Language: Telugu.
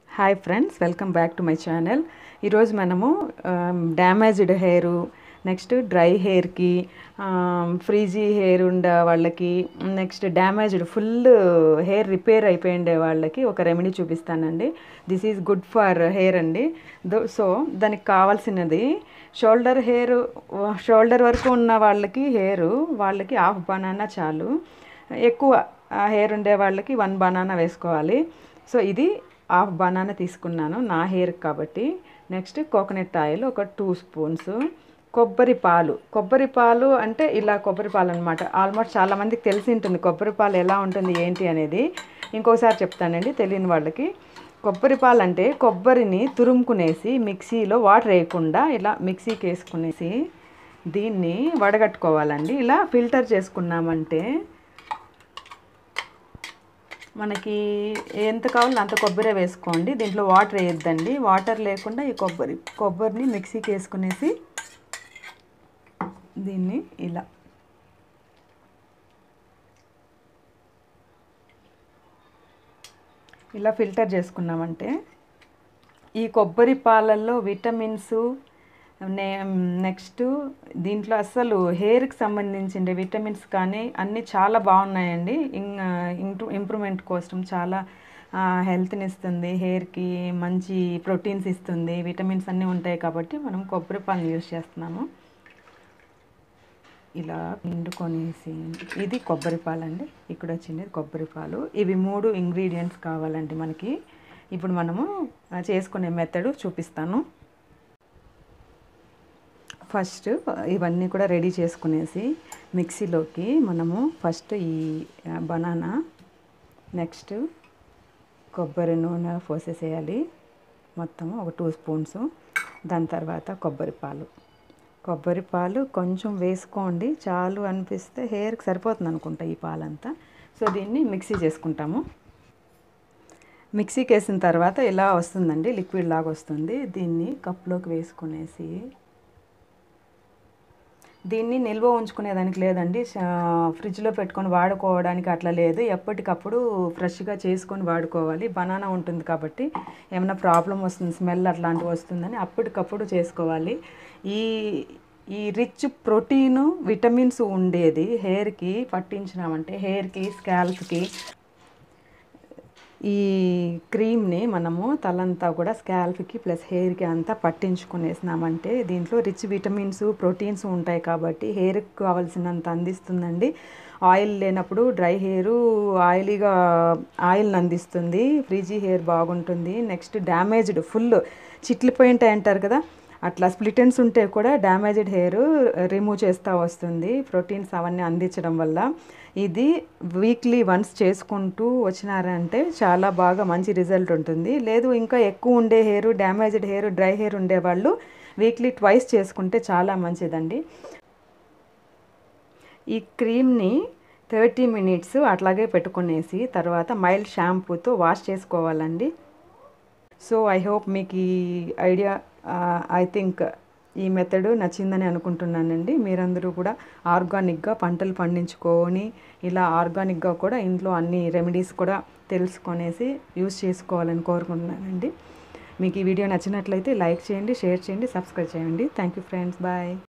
hi friends welcome back to my channel ఈరోజు మనము డ్యామేజ్డ్ హెయిర్ నెక్స్ట్ డ్రై హెయిర్కి ఫ్రీజీ హెయిర్ ఉండే వాళ్ళకి next damaged full hair repair అయిపోయిండే వాళ్ళకి ఒక రెమెడీ చూపిస్తానండి this is good for hair అండి దో సో దానికి కావాల్సినది షోల్డర్ హెయిర్ షోల్డర్ వరకు ఉన్న వాళ్ళకి హెయిర్ వాళ్ళకి హాఫ్ బనానా చాలు ఎక్కువ హెయిర్ ఉండే వాళ్ళకి వన్ బనానా వేసుకోవాలి సో ఇది హాఫ్ బనానా తీసుకున్నాను నా హెయిర్ కాబట్టి నెక్స్ట్ కోకోనట్ ఆయిల్ ఒక టూ స్పూన్స్ కొబ్బరి పాలు కొబ్బరి పాలు అంటే ఇలా కొబ్బరి పాలు అనమాట ఆల్మోస్ట్ చాలామందికి తెలిసి ఉంటుంది కొబ్బరి పాలు ఎలా ఉంటుంది ఏంటి అనేది ఇంకోసారి చెప్తానండి తెలియని వాళ్ళకి కొబ్బరి పాలు అంటే కొబ్బరిని తురుముకునేసి మిక్సీలో వాటర్ వేయకుండా ఇలా మిక్సీకి వేసుకునేసి దీన్ని వడగట్టుకోవాలండి ఇలా ఫిల్టర్ చేసుకున్నామంటే మనకి ఎంత కావాలో అంత కొబ్బరి వేసుకోండి దీంట్లో వాటర్ వేయొద్దండి వాటర్ లేకుండా ఈ కొబ్బరి కొబ్బరిని మిక్సీకి వేసుకునేసి దీన్ని ఇలా ఇలా ఫిల్టర్ చేసుకున్నామంటే ఈ కొబ్బరి పాలల్లో విటమిన్స్ నెక్స్ట్ దీంట్లో అసలు హెయిర్కి సంబంధించిన విటమిన్స్ కానీ అన్నీ చాలా బాగున్నాయండి ఇంప్రూవ్మెంట్ కోసం చాలా హెల్త్ని ఇస్తుంది హెయిర్కి మంచి ప్రోటీన్స్ ఇస్తుంది విటమిన్స్ అన్నీ ఉంటాయి కాబట్టి మనం కొబ్బరి పాలను యూజ్ చేస్తున్నాము ఇలా పిండుకొనేసి ఇది కొబ్బరి పాలు అండి ఇక్కడ వచ్చింది కొబ్బరి పాలు ఇవి మూడు ఇంగ్రీడియంట్స్ కావాలండి మనకి ఇప్పుడు మనము చేసుకునే మెథడ్ చూపిస్తాను ఫస్ట్ ఇవన్నీ కూడా రెడీ చేసుకునేసి మిక్సీలోకి మనము ఫస్ట్ ఈ బనానా నెక్స్ట్ కొబ్బరి నూనె పోసేసేయాలి మొత్తం ఒక టూ స్పూన్స్ దాని తర్వాత కొబ్బరి పాలు కొబ్బరి పాలు కొంచెం వేసుకోండి చాలు అనిపిస్తే హెయిర్కి సరిపోతుంది అనుకుంటా ఈ పాలంతా సో దీన్ని మిక్సీ చేసుకుంటాము మిక్సీకి వేసిన తర్వాత ఇలా వస్తుందండి లిక్విడ్ లాగా వస్తుంది దీన్ని కప్లోకి వేసుకునేసి దీన్ని నిల్వ ఉంచుకునేదానికి లేదండి ఫ్రిడ్జ్లో పెట్టుకొని వాడుకోవడానికి అట్లా లేదు ఎప్పటికప్పుడు ఫ్రెష్గా చేసుకొని వాడుకోవాలి బనానా ఉంటుంది కాబట్టి ఏమైనా ప్రాబ్లం వస్తుంది స్మెల్ అట్లాంటివి వస్తుందని అప్పటికప్పుడు చేసుకోవాలి ఈ ఈ రిచ్ ప్రోటీన్ విటమిన్స్ ఉండేది హెయిర్కి పట్టించినామంటే హెయిర్కి స్కాల్ప్కి ఈ క్రీమ్ని మనము తలంతా కూడా స్కాల్ప్కి ప్లస్ హెయిర్కి అంతా పట్టించుకునేసినామంటే దీంట్లో రిచ్ విటమిన్స్ ప్రోటీన్స్ ఉంటాయి కాబట్టి హెయిర్కి కావాల్సినంత అందిస్తుందండి ఆయిల్ లేనప్పుడు డ్రై హెయిర్ ఆయిలీగా ఆయిల్ని అందిస్తుంది ఫ్రీజీ హెయిర్ బాగుంటుంది నెక్స్ట్ డ్యామేజ్డ్ ఫుల్ చిట్లిపోయింటాయి అంటారు కదా అట్లా స్ప్లిటెన్స్ ఉంటే కూడా డ్యామేజ్డ్ హెయిర్ రిమూవ్ చేస్తూ వస్తుంది ప్రోటీన్స్ అవన్నీ అందించడం వల్ల ఇది వీక్లీ వన్స్ చేసుకుంటూ వచ్చినారంటే చాలా బాగా మంచి రిజల్ట్ ఉంటుంది లేదు ఇంకా ఎక్కువ ఉండే hair damaged hair dry hair ఉండేవాళ్ళు వీక్లీ ట్వైస్ చేసుకుంటే చాలా మంచిదండి ఈ క్రీమ్ని థర్టీ మినిట్స్ అట్లాగే పెట్టుకునేసి తర్వాత మైల్డ్ షాంపూతో వాష్ చేసుకోవాలండి సో ఐ హోప్ మీకు ఈ ఐడియా ఐ థింక్ ఈ మెథడ్ నచ్చిందని అనుకుంటున్నానండి మీరందరూ కూడా ఆర్గానిక్గా పంటలు పండించుకొని ఇలా ఆర్గానిక్గా కూడా ఇంట్లో అన్ని రెమెడీస్ కూడా తెలుసుకొనేసి యూస్ చేసుకోవాలని కోరుకుంటున్నానండి మీకు ఈ వీడియో నచ్చినట్లయితే లైక్ చేయండి షేర్ చేయండి సబ్స్క్రైబ్ చేయండి థ్యాంక్ యూ ఫ్రెండ్స్ బాయ్